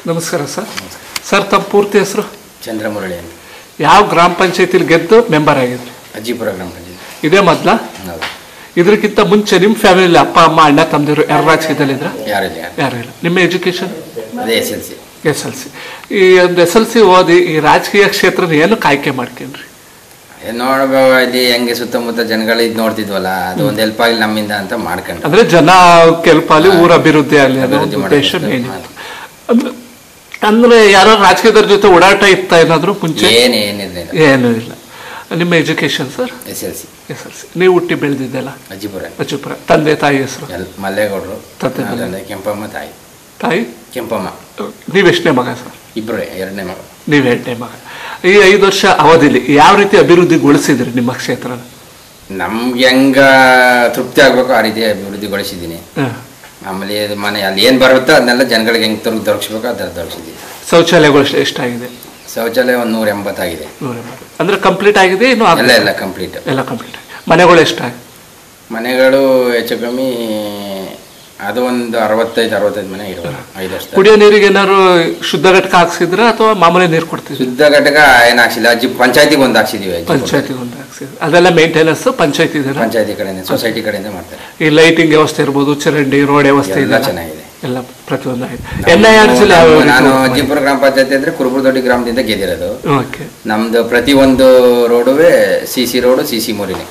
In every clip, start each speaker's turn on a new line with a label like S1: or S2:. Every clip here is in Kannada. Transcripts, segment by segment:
S1: ನಮಸ್ಕಾರ ಸರ್ ಸರ್ ತಮ್ಮ ಪೂರ್ತಿ ಹೆಸರು
S2: ಚಂದ್ರಮುರಳಿ ಅಂತ
S1: ಯಾವ ಗ್ರಾಮ ಪಂಚಾಯತಿಲಿ ಗೆದ್ದು ಮೆಂಬರ್ ಆಗಿದ್ರಿ
S2: ಅಜ್ಜಿಪುರ ಗ್ರಾಮ ಪಂಚಾಯತ್
S1: ಇದೇ ಮೊದಲ
S2: ಹೌದು
S1: ಇದಕ್ಕಿಂತ ಮುಂಚೆ ನಿಮ್ಮ ಫ್ಯಾಮಿಲಿ ಅಪ್ಪ ಅಮ್ಮ ಅಣ್ಣ ತಮ್ಮದಿರು ಯಾರು ರಾಜಕೀಯದಲ್ಲಿದ್ರ
S2: ಯಾರಿಲ್ಲ ಯಾರು
S1: ಯಾರು ಇಲ್ಲ ನಿಮ್ಮ ಎಜುಕೇಶನ್
S2: ಅದೇ S L C
S1: S L C ಈ ಒಂದು ಎಸ್ ಎಲ್ ಸಿ ಓದಿ ಈ ರಾಜಕೀಯ ಕ್ಷೇತ್ರದ ಏನಕ್ಕೆ ಆಯ್ಕೆ ಮಾಡ್ಕೊಂಡ್ರಿ
S2: ನೋಡ್ಬೇಕು ಇಲ್ಲಿ ಹೆಂಗೆ ಸುತ್ತಮುತ್ತ ಜನಗಳು ಇದು ನೋಡ್ತಿದ್ವಲ್ಲ ಅದು ಒಂದು ಹೆಲ್ಪ್ ಆಗಲಿ ನಮ್ಮಿಂದ ಅಂತ ಮಾಡ್ಕೊಂಡ್ರು
S1: ಅಂದ್ರೆ ಜನ ಕೆಲ್ಪ ಆಗಲಿ ಊರ ಅಭಿವೃದ್ಧಿ ಆಗಲಿ ಅನ್ನೋ
S2: ಅಭಿವೃದ್ಧಿ
S1: ಒಂದು ಉದ್ದೇಶ
S2: ಮಾಡೋದು.
S1: ಏನಿತ್ತು ಅಂದ್ರೆ ಅಂದ್ರೆ ಯಾರೋ ರಾಜಕೀಯದವ್ರ ಜೊತೆ ಓಡಾಟ ಇತ್ತ ಏನಾದ್ರು ಮುಂಚೆ
S2: ಏನು ಏನಿರಲಿಲ್ಲ
S1: ಏನೂ ಇಲ್ಲ ನಿಮ್ಮ education sir
S2: S L C
S1: S L C ನೀವು ಹುಟ್ಟಿ ಬೆಳೆದಿದ್ದೆಲ್ಲ
S2: ಅಜ್ಜಿಪುರ
S1: ಬಚ್ಚುಪುರ ತಂದೆ ತಾಯಿ ಹೆಸರು
S2: ಎಲ್ ಮಲ್ಲೇಗೌಡರು
S1: ತಂದೆ
S2: ನಾವು ತಂದೆ ಕೆಂಪಮ್ಮ ತಾಯಿ
S1: ತಾಯಿ
S2: ಕೆಂಪಮ್ಮ
S1: ನೀವೆಷ್ಟನೇ ಮಗ ಸರ್
S2: ಇಬ್ಬರೇ ಎರಡನೇ ಮಗ
S1: ನೀವು ಎರಡನೇ ಮಗ ಈ ಐದು ವರ್ಷ ಅವಧಿಲಿ ಯಾವ ರೀತಿ ಅಭಿವೃದ್ಧಿಗೊಳಿಸಿದ್ರಿ ನಿಮ್ಮ ಕ್ಷೇತ್ರನ
S2: ನಮ್ಗೆ ಹೆಂಗ ತೃಪ್ತಿ ಆಗ್ಬೇಕು ಆ ರೀತಿ ಅಭಿವೃದ್ಧಿಗೊಳಿಸಿದ್ದೀನಿ
S1: ಹ.
S2: ಆಮೇಲೆ ಇದು ಮನೆ ಅಲ್ಲಿ ಏನು ಬರುತ್ತೋ ಅದನ್ನೆಲ್ಲ ಜನಗಳಿಗೆ ಹೆಂಗೆ ತೊರ್ಗ್ ದೊರಕಿಸ್ಬೇಕು ಅದರ ದೊರಕಿಸಿದ್ದೀನಿ
S1: ಶೌಚಾಲಯಗಳು ಎಷ್ಟು- ಎಷ್ಟಾಗಿದೆ
S2: ಶೌಚಾಲಯ ಒಂದು ನೂರ ಎಂಬತ್ತಾಗಿದೆ
S1: ನೂರ ಎಂಬತ್ತು. ಅಂದ್ರೆ ಕಂಪ್ಲೀಟ್ ಆಗಿದೆ ಇನ್ನು
S2: ಎಲ್ಲ ಎಲ್ಲ ಕಂಪ್ಲೀಟ್
S1: ಎಲ್ಲ ಕಂಪ್ಲೀಟ್ ಮನೆಗಳು ಎಷ್ಟಾಗಿದೆ
S2: ಮನೆಗಳು ಹೆಚ್ಚು ಕಮ್ಮಿ ಅದು ಒಂದು ಅರವತ್ತೈದು ಅರವತ್ತೈದು ಮನೆ ಇರೋದು ಐದು ವರ್ಷ
S1: ಕುಡಿಯೋ ನೀರಿಗೆ ಏನಾದ್ರು ಶುದ್ಧ ಘಟಕ ಹಾಕ್ಸಿದ್ರ ಅಥವಾ ಮಾಮೂಲಿ ನೀರು ಕೊಡ್ತಿದ್ರಿ
S2: ಶುದ್ಧ ಘಟಕ ಏನು ಹಾಕ್ಸಿಲ್ಲ ಅಜ್ಜಿ ಪಂಚಾಯತಿಗೆ ಒಂದು ಹಾಕ್ಸಿದೀವಿ ಅಜ್ಜಿ
S1: ಪಂಚಾಯತಿಗೆ ಒಂದು ಹಾಕ್ಸಿದ್ರಿ ಅದೆಲ್ಲ ಮೇಂಟೆನೆನ್ಸ್ ಪಂಚಾಯತಿ ಇದೆ
S2: ಪಂಚಾಯತಿ ಕಡೆಯಿಂದ ಸೊಸೈಟಿ ಕಡೆಯಿಂದ ಮಾಡ್ತಾರೆ
S1: ಈ ಲೈಟಿಂಗ್ ವ್ಯವಸ್ಥೆ ಇರ್ಬೋದು ಚರಂಡಿ ರೋಡ್ ವ್ಯವಸ್ಥೆ
S2: ಎಲ್ಲ
S1: ಇದೆ
S2: ಚೆನ್ನಾಗಿದೆ
S1: ಎಲ್ಲ ಪ್ರತಿಯೊಂದು ಆಗಿದೆ ಎನ್ ಐ ಆರ್ ಜಿಲ್ಲೆ ಯಾವ
S2: ನಾವು- ನಾನು ಅಜ್ಜಿಪುರ ಗ್ರಾಮ ಪಂಚಾಯತಿ ಅಂದ್ರೆ ಕುರುಬುರದೊಡ್ಡಿ ಗ್ರಾಮದಿಂದ ಗೆದ್ದಿರೋದು
S1: ಓಕೆ
S2: ನಮ್ದು ಪ್ರತಿ ಒಂದು ರೋಡುವೆ C C road C C ಮೂರಿನೇ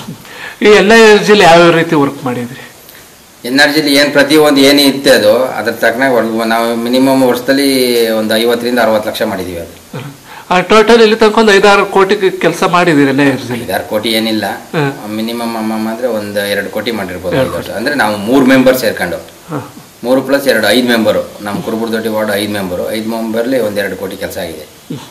S1: ಈ ಎನ್ ಐ ಆರ್ ಜಿಲ್ಲೆ ಯಾವ್ಯಾವ ರೀತಿ ವರ್ಕ್ ಮಾಡಿದ್ರಿ
S2: ಎನ್ ಆರ್ ಜಿಲಿ ಏನು ಪ್ರತಿ ಒಂದು ಏನು ಇತ್ತೆ ಅದು ಅದ್ರ ತಕ್ಕನಾಗ ಹೊಡೆದು ನಾವು ಮಿನಿಮಮ್ ವರ್ಷದಲ್ಲಿ ಒಂದು ಐವತ್ತರಿಂದ ಅರವತ್ತು ಲಕ್ಷ ಮಾಡಿದ್ದೀವಿ ಅದು
S1: ಟೋಟಲ್ ಇಲ್ಲಿ ತನಕ ಒಂದು ಐದಾರು ಕೋಟಿ ಕೆಲಸ ಮಾಡಿದಿರಿ ಎನ್ ಐ ಆರ್ ಜಿಲ್ಲೆ
S2: ಐದಾರು ಕೋಟಿ ಏನಿಲ್ಲ
S1: ಹ್ಮ್.
S2: ಮಿನಿಮಮ್ ಅಮ್ಮಮ್ಮ ಅಂದ್ರೆ ಒಂದು ಎರಡು ಕೋಟಿ ಮಾಡಿರ್ಬೋದು ಐದು ವರ್ಷ ಅಂದ್ರೆ ನಾವು ಮೂರು ಮೆಂಬರ್ ಸೇರ್ಕೊಂಡು
S1: ಹಾಂ
S2: ಮೂರು ಪ್ಲಸ್ ಎರಡು ಐದು ಮೆಂಬರು ನಮ್ಮ ಕುರುಬುರದೊಡ್ಡಿ ವಾರ್ಡ್ ಐದು ಮೆಂಬರು ಐದು ಮೆಂಬರ್ಲಿ ಒಂದೆರಡು ಕೋಟಿ ಕೆಲಸ ಆಗಿದೆ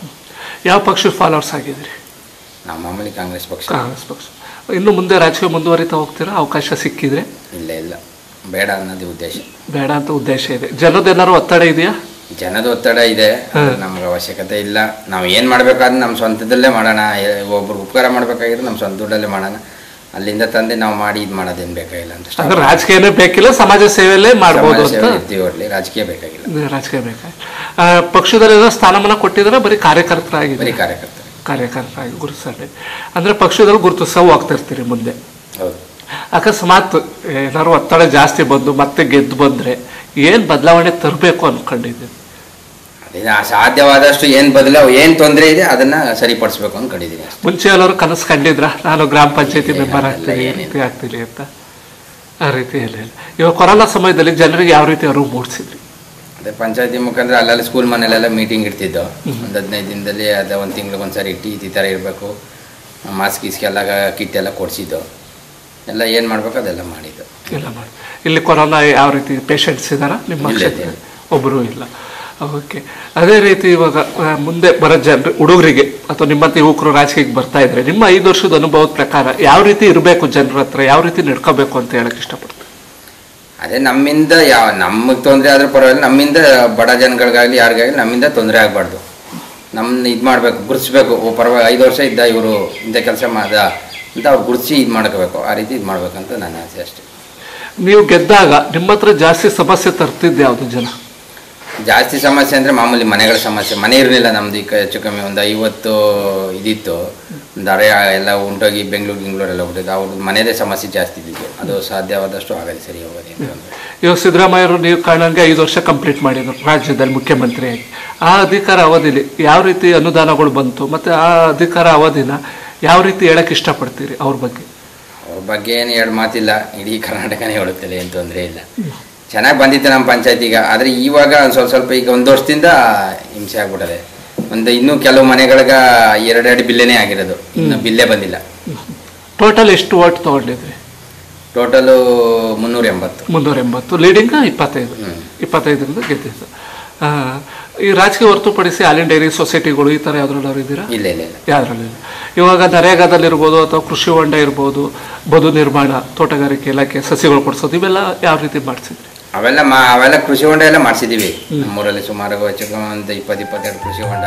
S1: ಯಾವ ಪಕ್ಷದ ಫಾಲೋವರ್ಸ್ ಆಗಿದ್ರಿ
S2: ನಮ್ಮ ಮಾಮೂಲಿ ಕಾಂಗ್ರೆಸ್ ಪಕ್ಷ
S1: ಕಾಂಗ್ರೆಸ್ ಪಕ್ಷ ಇನ್ನು ಮುಂದೆ ರಾಜಕೀಯ ಮುಂದುವರಿತಾ ಹೋಗ್ತೀರಾ ಅವಕಾಶ ಸಿಕ್ಕಿದ್ರೆ
S2: ಇಲ್ಲ ಇಲ್ಲ ಬೇಡ ಅನ್ನೋದು ಉದ್ದೇಶ
S1: ಬೇಡ ಅಂತ ಉದ್ದೇಶ ಇದೆ ಜನದ ಏನಾದ್ರು ಒತ್ತಡ ಇದೆಯಾ
S2: ಜನದ ಒತ್ತಡ ಇದೆ ನಮ್ಗೆ ಅವಶ್ಯಕತೆ ಇಲ್ಲ ನಾವು ಏನು ಮಾಡ್ಬೇಕಾದ್ರೆ ನಮ್ಮ ಸ್ವಂತದಲ್ಲೇ ಮಾಡೋಣ ಎ- ಒಬ್ರು ಉಪಕಾರ ಮಾಡ್ಬೇಕಾಗಿದ್ರೆ ನಮ್ಮ ಸ್ವಂತ ದುಡ್ಡಲ್ಲೇ ಮಾಡೋಣ ಅಲ್ಲಿಂದ ತಂದೆ ನಾವು ಮಾಡಿ ಇದು ಮಾಡೋದೇನು ಬೇಕಾಗಿಲ್ಲ ಅಂತ stop
S1: ಅಂದ್ರೆ ರಾಜಕೀಯನೇ ಬೇಕಿಲ್ಲ ಸಮಾಜ ಸೇವೆಯಲ್ಲೇ ಮಾಡ್ಬೋದು
S2: ಸಮಾಜ
S1: ಅಂತ
S2: ಸೇವೆ ಇರ್ತೀವಿ ಒಟ್ಲಿ ರಾಜಕೀಯ ಬೇಕಾಗಿಲ್ಲ
S1: ಇದು ರಾಜಕೀಯ ಬೇಕಾಗಿ ಆ, ಪಕ್ಷದಲ್ಲಿ ಏನೋ ಸ್ಥಾನಮಾನ ಕೊಟ್ಟಿದ್ರೆ ಬರೀ ಕಾರ್ಯಕರ್ತರಾಗಿದೆ
S2: ಬರೀ ಕಾರ್ಯಕರ್ತರು
S1: ಕಾರ್ಯಕರ್ತರಾಗಿ ಗುರುತಿಸಲಿ ಅಂದ್ರೆ ಪಕ್ಷದಲ್ಲಿ ಗುರುತಿಸವು ಆಗ್ತಿರ್ತೀರಿ ಮುಂದೆ
S2: ಹೌದು
S1: ಅಕಸ್ಮಾತ್ ಏನಾದ್ರು ಒತ್ತಡ ಜಾಸ್ತಿ ಬಂದು ಮತ್ತೆ ಗೆದ್ದು ಬಂದ್ರೆ ಏನ್ ಬದಲಾವಣೆ ತರಬೇಕು ಅನ್ಕೊಂಡಿದ್ದೀನಿ
S2: ಅದೇ ನಾ ಸಾಧ್ಯವಾದಷ್ಟು ಏನು ಬದಲಾವ್ ಏನು ತೊಂದರೆ ಇದೆ ಅದನ್ನ ಸರಿಪಡಿಸ್ಬೇಕು ಅನ್ಕೊಂಡಿದ್ದೀನಿ ಅಷ್ಟೇ
S1: ಮುಂಚೆ ಎಲ್ಲರೂ ಕನಸು ಕಂಡಿದ್ರ ನಾನು ಗ್ರಾಮ ಪಂಚಾಯತಿ
S2: ಏನಿಲ್ಲ,
S1: ಮೆಂಬರ್
S2: ಎಲ್ಲ
S1: ಆಗ್ತೀನಿ ಈ
S2: ಏನಿಲ್ಲ.
S1: ರೀತಿ ಆಗ್ತೀನಿ ಅಂತ ಆ ರೀತಿ ಏನಿಲ್ಲ ಇವಾಗ ಕೊರೋನಾ ಸಮಯದಲ್ಲಿ ಜನರಿಗೆ ಯಾವ ರೀತಿ ಅರಿವು ಮೂಡಿಸಿದ್ರಿ
S2: ಅದೇ ಪಂಚಾಯತಿ ಮುಖಾಂತರ ಅಲ್ಲೆಲ್ಲ ಸ್ಕೂಲ್ ಮನೇಲೆಲ್ಲ ಮೀಟಿಂಗ್ ಇಡ್ತಿದ್ದೋ ಒಂದು ಹದಿನೈದು ದಿನದಲ್ಲಿ ಅದೇ ಒಂದು ತಿಂಗ್ಳಿಗೆ ಒಂದ್ಸರಿ ಇಟ್ಟು ಈ ಥರ ಇರಬೇಕು ಮಾಸ್ಕ್ ಗೀಸ್ಕೆಲ್ಲ ಕಿಟ್ ಎಲ್ಲ ಕೊಡಿಸಿದ್ದು ಎಲ್ಲ ಏನು ಮಾಡ್ಬೇಕು ಅದೆಲ್ಲ ಮಾಡಿದ್ದು
S1: ಎಲ್ಲ ಮಾಡಿ ಇಲ್ಲಿ ಕೊರೋನಾ ಯಾವ ರೀತಿ ಪೇಷಂಟ್ಸ್ ಇದಾರ ನಿಮ್ಮ
S2: ಇಲ್ಲ,
S1: ಕ್ಷೇತ್ರ
S2: ಇಲ್ಲ.
S1: ಒಬ್ಬರು ಇಲ್ಲ ಓಕೆ ಅದೇ ರೀತಿ ಇವಾಗ ಆ, ಮುಂದೆ ಬರೋ ಜನರು ಹುಡುಗರಿಗೆ ಅಥವಾ ನಿಮ್ಮಂತ ಯುವಕರು ರಾಜಕೀಯಕ್ಕೆ ಬರ್ತಾ ಇದ್ರೆ ನಿಮ್ಮ ಐದು ವರ್ಷದ ಅನುಭವದ ಪ್ರಕಾರ ಯಾವ ರೀತಿ ಇರಬೇಕು ಜನರ ಹತ್ರ ಯಾವ ರೀತಿ ನಡ್ಕೋಬೇಕು ಅಂತ ಹೇಳಕ್ ಇಷ್ಟಪಡ್ತೀನಿ
S2: ಅದೇ ನಮ್ಮಿಂದ ಯಾವ ನಮಗೆ ತೊಂದರೆ ಆದ್ರೂ ಪರವಾಗಿಲ್ಲ ನಮ್ಮಿಂದ ಬಡ ಜನಗಳಿಗಾಗಲಿ ಯಾರಿಗಾಗಲಿ ನಮ್ಮಿಂದ ತೊಂದರೆ ಆಗಬಾರ್ದು ನಮ್ಮನ್ನ ಇದು ಮಾಡಬೇಕು ಗುರುತಿಸ್ಬೇಕು ಓ ಪರವಾಗಿ ಐದು ವರ್ಷ ಇದ್ದ ಇವರು ಇಂಥ ಕೆಲಸ ಮಾಡ್ದ ಅಂತ ಅವ್ರು ಗುರುತಿಸಿ ಇದು ಮಾಡ್ಕೋಬೇಕು ಆ ರೀತಿ ಇದು ಮಾಡ್ಬೇಕಂತ ನನ್ನ ಆಸೆ ಅಷ್ಟೇ
S1: ನೀವು ಗೆದ್ದಾಗ ನಿಮ್ಮ ಹತ್ರ ಜಾಸ್ತಿ ಸಮಸ್ಯೆ ತರ್ತಿದ್ದೆ ಯಾವುದು ಜನ
S2: ಜಾಸ್ತಿ ಸಮಸ್ಯೆ ಅಂದರೆ ಮಾಮೂಲಿ ಮನೆಗಳ ಸಮಸ್ಯೆ ಮನೆ ಇರಲಿಲ್ಲ ನಮ್ದು ಈಗ ಹೆಚ್ಚು ಕಮ್ಮಿ ಒಂದು ಐವತ್ತು ಇದಿತ್ತು ದರೆ ಎಲ್ಲ ಉಂಟೋಗಿ ಬೆಂಗಳೂರು ಗಿಂಗ್ಳೂರೆಲ್ಲ ಬಿಟ್ಟಿದ್ದು ಅವ್ರದ್ದು ಮನೆಯದೇ ಸಮಸ್ಯೆ ಜಾಸ್ತಿ ಇದ್ದಿದ್ದು ಅದು ಸಾಧ್ಯವಾದಷ್ಟು ಆಗದೆ ಸರಿ ಹೋಗೋದು ಅಂತಂದರೆ
S1: ಇವಾಗ ಸಿದ್ದರಾಮಯ್ಯರು ನೀವು ಕಾಣಂಗೆ ಐದು ವರ್ಷ ಕಂಪ್ಲೀಟ್ ಮಾಡಿದ್ರು ರಾಜ್ಯದಲ್ಲಿ ಮುಖ್ಯಮಂತ್ರಿಯಾಗಿ ಆ ಅಧಿಕಾರ ಅವಧಿಲಿ ಯಾವ ರೀತಿ ಅನುದಾನಗಳು ಬಂತು ಮತ್ತು ಆ ಅಧಿಕಾರ ಅವಧಿನ ಯಾವ ರೀತಿ ಹೇಳಕ್ಕೆ ಇಷ್ಟಪಡ್ತೀರಿ ಅವ್ರ ಬಗ್ಗೆ
S2: ಅವ್ರ ಬಗ್ಗೆ ಏನು ಎರಡು ಮಾತಿಲ್ಲ ಇಡೀ ಕರ್ನಾಟಕನೇ ಹೇಳುತ್ತಿಲ್ಲ ಏನು ತೊಂದರೆ ಇಲ್ಲ ಚೆನ್ನಾಗಿ ಬಂದಿತ್ತು ನಮ್ಮ ಪಂಚಾಯತಿಗ ಆದರೆ ಇವಾಗ ಒಂದ್ ಸ್ವಲ್ಪ ಸ್ವಲ್ಪ ಈಗ ಒಂದು ವರ್ಷದಿಂದ ಹಿಂಸೆ ಆಗ್ಬಿಟ್ಟದೆ ಒಂದು ಇನ್ನೂ ಕೆಲವು ಮನೆಗಳಿಗೆ ಎರಡೆರಡು ಬಿಲ್ಲೇನೇ ಆಗಿರೋದು ಇನ್ನು ಬಿಲ್ಲೇ ಬಂದಿಲ್ಲ
S1: ಟೋಟಲ್ ಎಷ್ಟು ಓಟ್ ತೊಗೊಂಡಿದ್ರಿ
S2: ಟೋಟಲು ಮುನ್ನೂರ ಎಂಬತ್ತು
S1: ಮುನ್ನೂರ ಎಂಬತ್ತು ಲೀಡಿಂಗ್ ಇಪ್ಪತ್ತೈದು
S2: ಹ್ಮ್.
S1: ಇಪ್ಪತ್ತೈದರಿಂದ ಗೆದ್ದಿದ್ದು ಆ, ಈ ರಾಜಕೀಯ ಹೊರತುಪಡಿಸಿ ಹಾಲಿನ ಡೈರಿ ಸೊಸೈಟಿಗಳು ಈ ಥರ ಯಾವ್ದ್ರಲ್ಲಾದ್ರು ಇದ್ದೀರಾ
S2: ಇಲ್ಲ ಇಲ್ಲ ಇಲ್ಲ
S1: ಯಾವ್ದ್ರಲ್ಲಿಲ್ಲ ಇವಾಗ ನರೇಗಾದಲ್ಲಿರ್ಬೋದು ಅಥವಾ ಕೃಷಿ ಹೊಂಡ ಇರ್ಬೋದು ಬದು ನಿರ್ಮಾಣ ತೋಟಗಾರಿಕೆ ಇಲಾಖೆ ಸಸಿಗಳು ಕೊಡಿಸೋದು ಇವೆಲ್ಲ ಯಾವ ರೀತಿ ಮಾಡಿಸಿದ್ರಿ
S2: ಅವೆಲ್ಲ ಮಾ ಅವೆಲ್ಲ ಕೃಷಿ ಹೊಂಡ ಎಲ್ಲ ಮಾಡಿಸಿದ್ದೀವಿ ನಮ್ಮೂರಲ್ಲಿ ಸುಮಾರು ಹೆಚ್ಚು ಕಮ್ಮಿ ಒಂದು ಇಪ್ಪತ್ತು ಇಪ್ಪತ್ತೆರಡು ಕೃಷಿ ಹೊಂಡ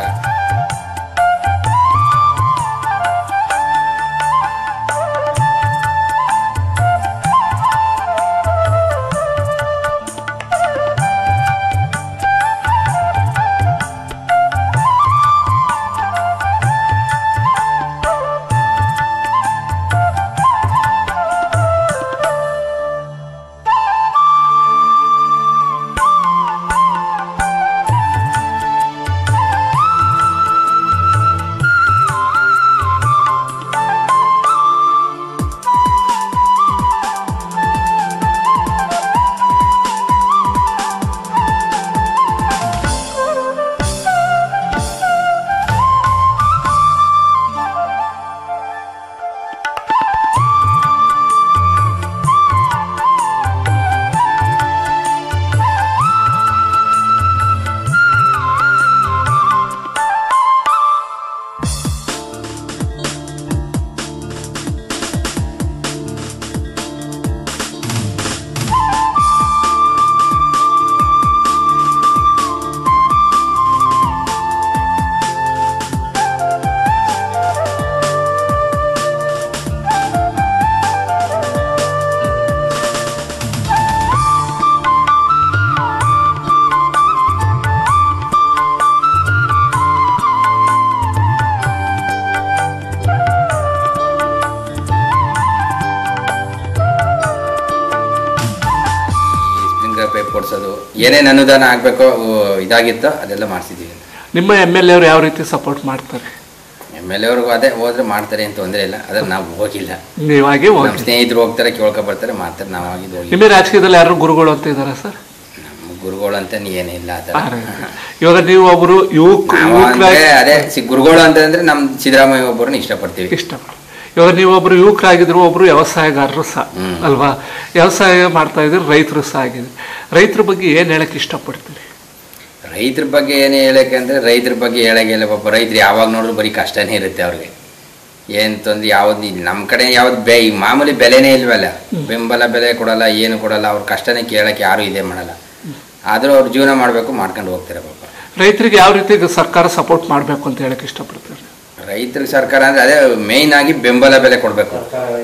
S2: ಕೊಡ್ಸೋದು ಏನೇನು ಅನುದಾನ ಆಗಬೇಕೋ ಇದಾಗಿತ್ತೋ ಅದೆಲ್ಲ ಮಾಡಿಸಿದ್ದೀವಿ
S1: ನಿಮ್ಮ ಎಮ್ ಎಲ್ ಎವ್ರು ಯಾವ ರೀತಿ ಸಪೋರ್ಟ್ ಮಾಡ್ತಾರೆ
S2: ಎಮ್ ಎಲ್ ಎವ್ರಿಗೂ ಅದೇ ಹೋದ್ರೆ ಮಾಡ್ತಾರೆ ಅಂತ ತೊಂದರೆ ಇಲ್ಲ ಅದ್ರ ನಾವು ಹೋಗಿಲ್ಲ
S1: ನೀವಾಗಿ
S2: ನಮ್ಮ
S1: ಹೋಗಿ
S2: ಸ್ನೇಹಿತರು ಹೋಗ್ತಾರೆ ಕೇಳ್ಕೊ ಬರ್ತಾರೆ ಮಾಡ್ತಾರೆ ನಾವು ಆಗಿದ್ದು ಹೋಗಿ
S1: ನಿಮ್ಮ ರಾಜಕೀಯದಲ್ಲಿ ಯಾರು ಗುರುಗಳು ಅಂತ ಇದಾರ ಸರ್
S2: ನಮ್ಮ ಗುರುಗಳು ಅಂತ ಏನಿಲ್ಲ ಆ ಥರ
S1: ಆ ರೀತಿ. ಇವಾಗ ನೀವು ಒಬ್ರು ಯುವಕ
S2: ನಾವು
S1: ಯುವಕರಾಗಿ
S2: ಅಂದ್ರೆ ಅದೇ ಸಿ- ಗುರುಗಳು ಅಂತಂದ್ರೆ ನಮ್ಮ ಸಿದ್ದರಾಮಯ್ಯ ಒಬ್ಬರನ್ನ ಇಷ್ಟಪಡ್ತೀವಿ
S1: ಇಷ್ಟಪಟ್ಟು ಇವಾಗ ನೀವು ಒಬ್ರು ಯುವಕರಾಗಿದ್ರು ಒಬ್ರು ವ್ಯವಸಾಯಗಾರರು ಸಹ
S2: ಹ್ಮ್.
S1: ಅಲ್ವಾ ವ್ಯವಸಾಯ ಮಾಡ್ತಾ ಇದ್ರು ರೈತರು ಸಹ ಆಗಿದ್ರು ರೈತರ ಬಗ್ಗೆ ಏನ್ ಹೇಳಕ್ ಇಷ್ಟಪಡ್ತೀರಿ
S2: ರೈತರ ಬಗ್ಗೆ ಏನು ಹೇಳಕ್ಕೆ ಅಂದರೆ ರೈತರ ಬಗ್ಗೆ ಹೇಳಂಗಿಲ್ಲ ಪಾಪ ರೈತರು ಯಾವಾಗ ನೋಡಿದ್ರು ಬರೀ ಕಷ್ಟನೇ ಇರುತ್ತೆ ಅವ್ರಿಗೆ ಏನು ತೊಂದ್ರೆ ಯಾವ್ದು ಇಲ್ಲ ನಮ್ಮ ಕಡೆ ಯಾವ್ದು ಬೆ ಈ ಮಾಮೂಲಿ ಬೆಲೆನೇ ಇಲ್ವಲ್ಲ ಬೆಂಬಲ ಬೆಲೆ ಕೊಡಲ್ಲ ಏನು ಕೊಡಲ್ಲ ಅವ್ರ ಕಷ್ಟನೇ ಕೇಳಕ್ಕೆ ಯಾರು ಇದೇ ಮಾಡಲ್ಲ ಆದರೂ ಅವ್ರು ಜೀವನ ಮಾಡಬೇಕು ಮಾಡ್ಕೊಂಡು ಹೋಗ್ತಾರೆ ಪಾಪ
S1: ರೈತರಿಗೆ ಯಾವ ರೀತಿ ಈಗ ಸರ್ಕಾರ ಸಪೋರ್ಟ್ ಮಾಡ್ಬೇಕು ಅಂತ ಹೇಳಕ್ ಇಷ್ಟಪಡ್ತೀರಿ
S2: ರೈತರಿಗೆ ಸರ್ಕಾರ ಅಂದರೆ ಅದೇ ಮೇಯ್ನ್ ಆಗಿ ಬೆಂಬಲ ಬೆಲೆ ಕೊಡಬೇಕು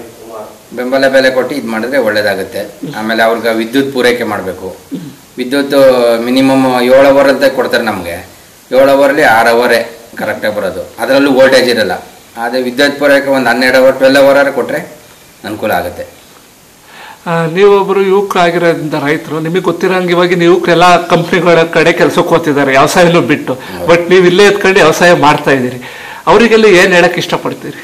S2: ಬೆಂಬಲ ಬೆಲೆ ಕೊಟ್ಟು ಇದು ಮಾಡಿದ್ರೆ ಒಳ್ಳೇದಾಗುತ್ತೆ ಆಮೇಲೆ ಅವ್ರಿಗೆ ವಿದ್ಯುತ್ ಪೂರೈಕೆ ಮಾಡಬೇಕು ವಿದ್ಯುತ್ ಮಿನಿಮಮ್ ಏಳು ಅವರ್ ಅಂತ ಕೊಡ್ತಾರೆ ನಮಗೆ ಏಳು ಅವರಲ್ಲಿ ಆರು ಅವರೇ ಕರೆಕ್ಟಾಗಿ ಬರೋದು ಅದರಲ್ಲೂ ವೋಲ್ಟೇಜ್ ಇರಲ್ಲ ಅದೇ ವಿದ್ಯುತ್ ಪೂರೈಕೆ ಒಂದು ಹನ್ನೆರಡು ಅವರ್ ಟ್ವೆಲ್ ಅವರ್ ಕೊಟ್ಟರೆ ಅನುಕೂಲ ಆಗುತ್ತೆ
S1: ಆ, ನೀವೊಬ್ರು ಯುವಕರಾಗಿರೋದ್ರಿಂದ ರೈತರು ನಿಮಗೆ ಗೊತ್ತಿರೋಂಗೆ ಇವಾಗ ಯುವಕರೆಲ್ಲ ಕಂಪ್ನಿಗಳ ಕಡೆ ಕೆಲಸಕ್ಕೆ ಹೋಗ್ತಿದ್ದಾರೆ ವ್ಯವಸಾಯನೂ ಬಿಟ್ಟು ಬಟ್ ನೀವು ಇಲ್ಲೇ ಎತ್ಕೊಂಡು ವ್ಯವಸಾಯ ಮಾಡ್ತಾ ಇದ್ದೀರಿ ಅವರಿಗೆಲ್ಲ ಏನ್ ಹೇಳಕ್ ಇಷ್ಟಪಡ್ತೀರಿ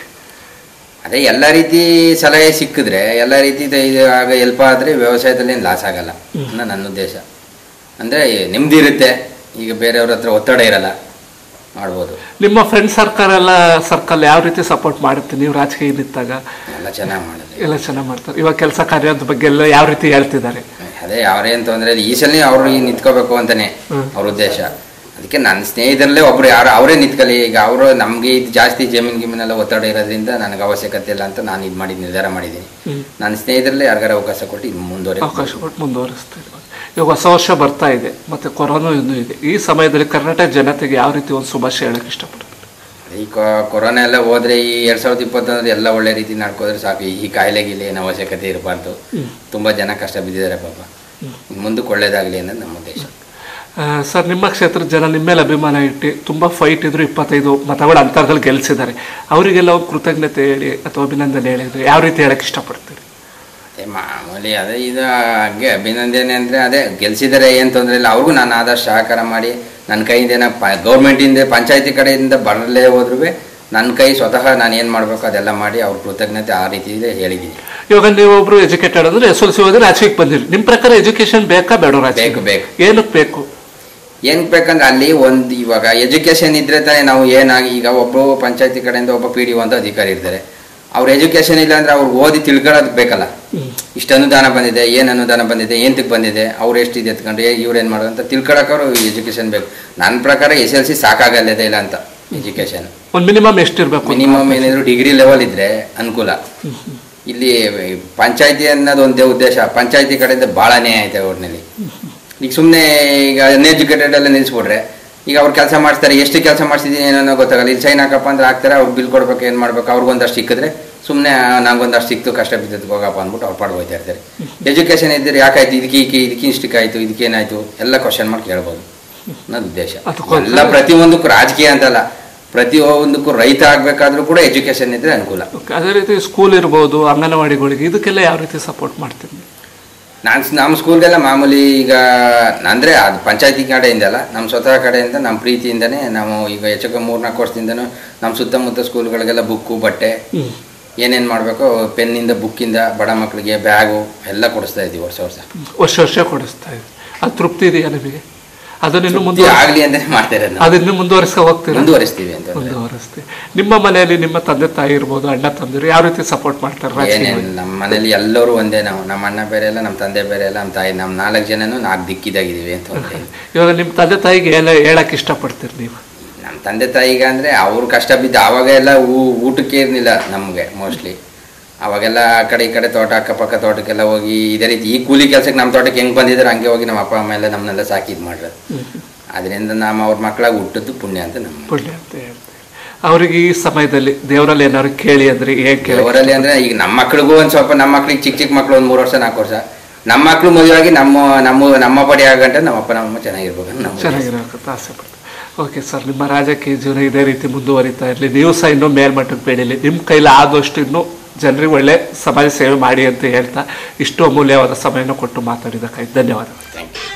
S2: ಅದೇ ಎಲ್ಲ ರೀತಿ ಸಲಹೆ ಸಿಕ್ಕಿದ್ರೆ ಎಲ್ಲ ರೀತಿ ಇದು ಆಗ ಹೆಲ್ಪ್ ಆದರೆ ವ್ಯವಸಾಯದಲ್ಲಿ ಏನು ಲಾಸ್ ಆಗಲ್ಲ ಅನ್ನೋ ನನ್ನ ಉದ್ದೇಶ ಅಂದರೆ ನೆಮ್ಮದಿ ಇರುತ್ತೆ ಈಗ ಬೇರೆಯವ್ರ ಹತ್ರ ಒತ್ತಡ ಇರಲ್ಲ ಮಾಡ್ಬೋದು
S1: ನಿಮ್ಮ ಫ್ರೆಂಡ್ ಸರ್ಕಲ್ ಎಲ್ಲ ಸರ್ಕಲ್ ಯಾವ ರೀತಿ ಸಪೋರ್ಟ್ ಮಾಡುತ್ತೆ ನೀವು ರಾಜಕೀಯ ನಿಂತಾಗ
S2: ಎಲ್ಲ ಚೆನ್ನಾಗಿ ಮಾಡಿದ್ವಿ
S1: ಎಲ್ಲ ಚೆನ್ನಾಗಿ ಮಾಡ್ತಾರೆ ಇವಾಗ ಕೆಲಸ ಕಾರ್ಯದ ಬಗ್ಗೆ ಎಲ್ಲ ಯಾವ ರೀತಿ ಹೇಳ್ತಿದ್ದಾರೆ
S2: ಅದೇ ಅವ್ರೇನು ತೊಂದರೆ ಇಲ್ಲ ಈ ಸಲ ಅವ್ರು ಈಗ ನಿಂತ್ಕೋಬೇಕು ಅಂತಾನೆ
S1: ಹ್ಮ್.
S2: ಅವ್ರ ಉದ್ದೇಶ ಅದಕ್ಕೆ ನನ್ನ ಸ್ನೇಹಿತರಲ್ಲೇ ಒಬ್ರು ಯಾರು ಅವರೇ ನಿಂತ್ಕಲಿ ಈಗ ಅವರು ನಮಗೆ ಇದು ಜಾಸ್ತಿ ಜಮೀನು ಗಿಮೀನೆಲ್ಲ ಒತ್ತಡ ಇರೋದ್ರಿಂದ ನನಗೆ ಅವಶ್ಯಕತೆ ಇಲ್ಲ ಅಂತ ನಾನು ಇದು ಮಾಡಿ ನಿರ್ಧಾರ ಮಾಡಿದ್ದೀನಿ
S1: ಹ್ಮ್.
S2: ನನ್ನ ಸ್ನೇಹಿತರಲ್ಲೇ ಯಾರಿಗಾರ ಅವಕಾಶ ಕೊಟ್ಟು ಇದು ಮುಂದುವರೆ
S1: ಅವಕಾಶ ಕೊಟ್ಟು ಮುಂದುವರಿಸ್ತಾರೆ ಇವಾಗ ಹೊಸ ವರ್ಷ ಬರ್ತಾ ಇದೆ ಮತ್ತೆ ಕೊರೋನಾ ಇನ್ನೂ ಇದೆ ಈ ಸಮಯದಲ್ಲಿ ಕರ್ನಾಟಕ ಜನತೆಗೆ ಯಾವ ರೀತಿ ಒಂದು ಶುಭಾಶಯ ಹೇಳಕ್ ಇಷ್ಟಪಡ್ತಾರೆ
S2: ಈ ಕೊ- ಕೊರೋನಾ ಎಲ್ಲ ಹೋದ್ರೆ ಈ ಎರಡ್ ಸಾವಿರದ ಇಪ್ಪತ್ತೊಂದ್ರೆ ಎಲ್ಲ ಒಳ್ಳೆ ರೀತಿ ನಡ್ಕೋದ್ರೆ ಸಾಕು ಈ ಕಾಯಿಲೆ ಗಿಲೆ ಏನು ಅವಶ್ಯಕತೆ ಇರಬಾರ್ದು ತುಂಬಾ ಜನ ಕಷ್ಟ ಬಿದ್ದಿದ್ದಾರೆ ಪಾಪ ಇನ್ನು ಮುಂದಕ್ಕೆ ಒಳ್ಳೇದಾಗಲಿ ಅನ್ನೋದು ನಮ್ಮ ಉದ್ದೇಶ
S1: ಆ, ಸರ್ ನಿಮ್ಮ ಕ್ಷೇತ್ರದ ಜನ ನಿಮ್ಮ ಮೇಲೆ ಅಭಿಮಾನ ಇಟ್ಟು ತುಂಬ ಫೈಟ್ ಇದ್ರು ಇಪ್ಪತ್ತೈದು ಮತಗಳ ಅಂತರದಲ್ಲಿ ಗೆಲ್ಲಿಸಿದ್ದಾರೆ ಅವರಿಗೆಲ್ಲ ಒಂದು ಕೃತಜ್ಞತೆ ಹೇಳಿ ಅಥವಾ ಅಭಿನಂದನೆ ಹೇಳಿದ್ರೆ ಯಾವ ರೀತಿ ಹೇಳಕ್ ಇಷ್ಟಪಡ್ತೀರಿ
S2: ಅದೇ ಮಾಮೂಲಿ ಅದೇ ಇದು ಹಾಗೆ ಅಭಿನಂದನೆ ಅಂದರೆ ಅದೇ ಗೆಲ್ಸಿದ್ದಾರೆ ಏನು ತೊಂದರೆ ಇಲ್ಲ ಅವ್ರಿಗೂ ನಾನು ಆದಷ್ಟು ಸಹಕಾರ ಮಾಡಿ ನನ್ನ ಕೈಯಿಂದ ಏನೋ ಪ ಗೌರ್ಮೆಂಟಿಂದ ಪಂಚಾಯತಿ ಕಡೆಯಿಂದ ಬರಲೇ ಹೋದ್ರೂ ನನ್ನ ಕೈ ಸ್ವತಃ ನಾನು ಏನು ಮಾಡಬೇಕು ಅದೆಲ್ಲ ಮಾಡಿ ಅವ್ರ ಕೃತಜ್ಞತೆ ಆ ರೀತಿ ಹೇಳಿದ್ದೀನಿ
S1: ಇವಾಗ ನೀವೊಬ್ರು ಎಜುಕೇಟೆಡ್ ಅಂದ್ರೆ ಎಸ್ ಎಲ್ ಸಿ ಹೋದ್ರೆ ರಾಜಕೀಯಕ್ಕೆ ಬಂದಿರಿ ನಿಮ್ಮ ಪ್ರಕಾರ ಎಜುಕೇಶನ್ ಬೇಕಾ ಬೇಡ ರಾಜಕೀಯ
S2: ಬೇಕು ಬೇಕು
S1: ಏನಕ್ಕೆ ಬೇಕು
S2: ಏನಕ್ಕೆ ಬೇಕಂದ್ರೆ ಅಲ್ಲಿ ಒಂದು ಇವಾಗ ಎಜುಕೇಷನ್ ಇದ್ರೆ ತಾನೇ ನಾವು ಏನಾಗಿ ಈಗ ಒಬ್ಬರು ಪಂಚಾಯತಿ ಕಡೆಯಿಂದ ಒಬ್ಬ ಪಿ ಡಿ ಅಂತ ಅಧಿಕಾರಿ ಇರ್ತಾರೆ ಅವ್ರ ಎಜುಕೇಷನ್ ಇಲ್ಲ ಅಂದ್ರೆ ಅವ್ರು ಓದಿ ತಿಳ್ಕೊಳ್ಳೋದು ಬೇಕಲ್ಲ ಇಷ್ಟು ಅನುದಾನ ಬಂದಿದೆ ಏನು ಅನುದಾನ ಬಂದಿದೆ ಏಂತಕ್ಕೆ ಬಂದಿದೆ ಅವ್ರು ಎಷ್ಟು ಇದು ಎತ್ಕೊಂಡ್ರೆ ಇವ್ರು ಏನು ಮಾಡೋದು ಅಂತ ತಿಳ್ಕೊಳಕ್ಕೆ ಅವರು ಎಜುಕೇಷನ್ ಬೇಕು ನನ್ನ ಪ್ರಕಾರ ಎಸ್ ಎಲ್ ಸಿ ಸಾಕಾಗಲ್ಲದೆ ಇಲ್ಲ ಅಂತ ಎಜುಕೇಷನ್
S1: ಒಂದು ಮಿನಿಮಮ್ ಎಷ್ಟಿರ್ಬೇಕು
S2: ಮಿನಿಮಮ್ ಏನಿದ್ರು ಡಿಗ್ರಿ ಲೆವೆಲ್ ಇದ್ರೆ ಅನುಕೂಲ ಇಲ್ಲಿ ಪಂಚಾಯತಿ ಅನ್ನೋದು ಒಂದೇ ಉದ್ದೇಶ ಪಂಚಾಯತಿ ಕಡೆಯಿಂದ ಭಾಳ ನ್ಯಾಯ ಐತೆ ಒಟ್ಟಿನಲ್ಲಿ ಈಗ ಸುಮ್ಮನೆ ಈಗ ಅನ್ಎಜುಕೇಟೆಡ್ ಎಲ್ಲ ನಿಲ್ಲಿಸ್ಬಿಟ್ರೆ ಈಗ ಅವ್ರು ಕೆಲಸ ಮಾಡ್ತಾರೆ ಎಷ್ಟು ಕೆಲಸ ಮಾಡಿಸಿದೀನಿ ಏನೋ ಗೊತ್ತಾಗಲ್ಲ ಇಲ್ಲಿ ಸೈನ್ ಹಾಕಪ್ಪ ಅಂದ್ರೆ ಹಾಕ್ತಾರೆ ಅವ್ರು ಬಿಲ್ ಕೊಡ್ಬೇಕು ಏನು ಮಾಡ್ಬೇಕು ಅವ್ರಿಗೊಂದಷ್ಟು ಸಿಕ್ಕಿದ್ರೆ ಸುಮ್ಮನೆ ನಂಗೊಂದಷ್ಟು ಸಿಕ್ತು ಕಷ್ಟ ಬಿದ್ದದ್ದು ಹೋಗಪ್ಪ ಅಂದ್ಬಿಟ್ಟು ಅವ್ರು ಪಾಡ್ ಹೋಗ್ತಾ ಇರ್ತಾರೆ ಎಜುಕೇಷನ್ ಇದ್ದರೆ ಯಾಕಾಯ್ತು ಇದಕ್ಕೆ ಇದಕ್ಕೆ ಇದಕ್ಕೆ ಇಷ್ಟಕ್ಕಾಯ್ತು ಇದಕ್ಕೇನಾಯ್ತು ಎಲ್ಲ ಕ್ವಶನ್ ಮಾಡಿ ಕೇಳ್ಬೋದು ಅನ್ನೋದು ಉದ್ದೇಶ
S1: ಅದಕ್ಕೋಸ್ಕರ-
S2: ಎಲ್ಲ ಪ್ರತಿಯೊಂದಕ್ಕೂ ರಾಜಕೀಯ ಅಂತಲ್ಲ ಪ್ರತಿಯೊಂದಕ್ಕೂ ರೈತ ಆಗಬೇಕಾದ್ರೂ ಕೂಡ ಎಜುಕೇಷನ್ ಇದ್ರೆ ಅನುಕೂಲ
S1: Okay, ಅದೇ ರೀತಿ ಸ್ಕೂಲ್ ಇರ್ಬೋದು ಅಂಗನವಾಡಿಗಳಿಗೆ ಇದಕ್ಕೆಲ್ಲ ಯಾವ ರೀತಿ ಸಪೋರ್ಟ್ ಮಾಡ್ತೀರಿ
S2: ನಾನು ನಮ್ಮ ಸ್ಕೂಲ್ಗೆಲ್ಲ ಮಾಮೂಲಿ ಈಗ ಅಂದರೆ ಅದು ಪಂಚಾಯತಿ ಕಡೆಯಿಂದ ಅಲ್ಲ ನಮ್ಮ ಸ್ವತಃ ಕಡೆಯಿಂದ ನಮ್ಮ ಪ್ರೀತಿಯಿಂದನೇ ನಾವು ಈಗ ಹೆಚ್ಚು ಮೂರ್ನಾಲ್ಕು ವರ್ಷದಿಂದನೂ ನಮ್ಮ ಸುತ್ತಮುತ್ತ ಸ್ಕೂಲ್ಗಳಿಗೆಲ್ಲ ಬುಕ್ಕು ಬಟ್ಟೆ
S1: ಹ್ಮ್
S2: ಏನೇನು ಮಾಡಬೇಕು ಪೆನ್ನಿಂದ ಬುಕ್ಕಿಂದ ಬಡ ಮಕ್ಕಳಿಗೆ ಬ್ಯಾಗು ಎಲ್ಲ ಕೊಡಿಸ್ತಾ ಇದ್ದೀವಿ ವರ್ಷ ವರ್ಷ
S1: ವರ್ಷ ವರ್ಷ ಕೊಡಿಸ್ತಾ ಇದೆ ಅದು ತೃಪ್ತಿ ಇದೆಯಾ ನಿಮಗೆ ಅದನ್ನ ಇನ್ನು
S2: ತೃಪ್ತಿ
S1: ಮುಂದೆ
S2: ಆಗಲಿ ಅಂತಲೇ ಮಾಡ್ತಾ ಇರೋದು ನಾವು.
S1: ಅದನ್ನು ಮುಂದುವರಿಸ್ಕೊ ಹೋಗ್ತೀರಾ
S2: ಮುಂದುವರಿಸ್ತೀವಿ ಅಂತ
S1: ಮುಂದುವರಿಸ್ತೀವಿ ನಿಮ್ಮ ಮನೆಯಲ್ಲಿ ನಿಮ್ಮ ತಂದೆ ತಾಯಿ ಇರ್ಬೋದು ಅಣ್ಣ ತಂದಿರು ಯಾವ ರೀತಿ ಸಪೋರ್ಟ್ ಮಾಡ್ತಾರೆ ರಾಜಕೀಯ
S2: ಏನೇನು ನಮ್ಮ ಮನೇಲಿ ಎಲ್ಲರೂ ಒಂದೇ ನಾವು ನಮ್ಮ ಅಣ್ಣ ಬೇರೆ ಇಲ್ಲ ನಮ್ಮ ತಂದೆ ಬೇರೆ ಇಲ್ಲ ನಮ್ಮ ತಾಯಿ ನಮ್ಮ ನಾಲ್ಕು ಜನನೂ ನಾಲ್ಕು ದಿಕ್ಕಿದಾಗಿದ್ದೀವಿ ಅಂತ ಹೇಳ್ತೀನಿ
S1: ಇವಾಗ ನಿಮ್ಮ ತಂದೆ ತಾಯಿಗೆ ಎಲ್ಲ ಹೇಳಕ್ ಇಷ್ಟಪಡ್ತೀರಿ ನೀವು
S2: ನಮ್ಮ ತಂದೆ ತಾಯಿಗೆ ಅಂದರೆ ಅವ್ರು ಕಷ್ಟ ಬಿದ್ದು ಆವಾಗ ಎಲ್ಲ ಊ- ಊಟಕ್ಕೆ ಇರಲಿಲ್ಲ ನಮಗೆ ಮೋಸ್ಟ್ಲಿ ಅವಾಗೆಲ್ಲ ಆ ಕಡೆ ಈ ಕಡೆ ತೋಟ ಅಕ್ಕಪಕ್ಕ ತೋಟಕ್ಕೆಲ್ಲ ಹೋಗಿ ಇದೇ ರೀತಿ ಈ ಕೂಲಿ ಕೆಲಸಕ್ಕೆ ನಮ್ಮ ತೋಟಕ್ಕೆ ಹೆಂಗೆ ಬಂದಿದ್ದಾರೆ ಹಂಗೆ ಹೋಗಿ ನಮ್ಮ ಅಪ್ಪ ಅಮ್ಮ ಎಲ್ಲ ನಮ್ಮನ್ನೆಲ್ಲ ಸಾಕಿದ್ ಮಾಡೋದು ಅದರಿಂದ ನಾವು ಅವ್ರ ಮಕ್ಕಳಾಗಿ ಹುಟ್ಟಿದ್ದು ಪುಣ್ಯ ಅಂತ ನಮ್ಮ
S1: ಪುಣ್ಯ ಅಂತ ಹೇಳ್ತೀವಿ ಅವ್ರಿಗೆ ಈ ಸಮಯದಲ್ಲಿ ದೇವರಲ್ಲಿ ಏನಾದ್ರು ಕೇಳಿ ಅಂದ್ರೆ ಏನ್ ಕೇಳಿ
S2: ಅವರಲ್ಲಿ ಅಂದರೆ ಈಗ ನಮ್ಮ ಮಕ್ಳಿಗೂ ಒಂದು ಸ್ವಲ್ಪ ನಮ್ಮ ಮಕ್ಳಿಗೆ ಚಿಕ್ಕ ಚಿಕ್ಕ ಮಕ್ಳು ಒಂದು ಮೂರು ವರ್ಷ ನಾಲ್ಕು ವರ್ಷ ನಮ್ಮ ಮಕ್ಳು ಮದುವೆಯಾಗಿ ನಮ್ಮ ನಮ್ಮ ನಮ್ಮ ಪಡಿ ಆಗಂಟ ನಮ್ಮ ಅಪ್ಪ ನಮ್ಮ ಚೆನ್ನಾಗಿರ್ಬೇಕು ಅಂತ ನಮ್ಮ ಉದ್ದೇಶ.
S1: ಚೆನ್ನಾಗಿರೋಕ್ಕಂತ ಆಸೆ ಪಡ್ತೀನಿ ಓಕೆ ಸರ್ ನಿಮ್ಮ ರಾಜಕೀಯ ಜೀವನ ಇದೇ ರೀತಿ ಮುಂದುವರಿತಾ ಇರಲಿ ನೀವು ಸಹ ಇನ್ನೂ ಮೇಲ್ಮಟ್ಟಕ್ಕೆ ಬೆಳೀಲಿ ನಿಮ್ಮ ಕೈಲಿ ಆದಷ್ಟು ಇನ್ನೂ ಜನರಿಗೆ ಒಳ್ಳೆ ಸಮಾಜ ಸೇವೆ ಮಾಡಿ ಅಂತ ಹೇಳ್ತಾ ಇಷ್ಟು ಅಮೂಲ್ಯವಾದ ಸಮಯನ ಕೊಟ್ಟು ಮಾತಾಡಿದ್ದಕ್ಕಾಗಿ ಧನ್ಯವಾದಗಳು
S2: Thank you.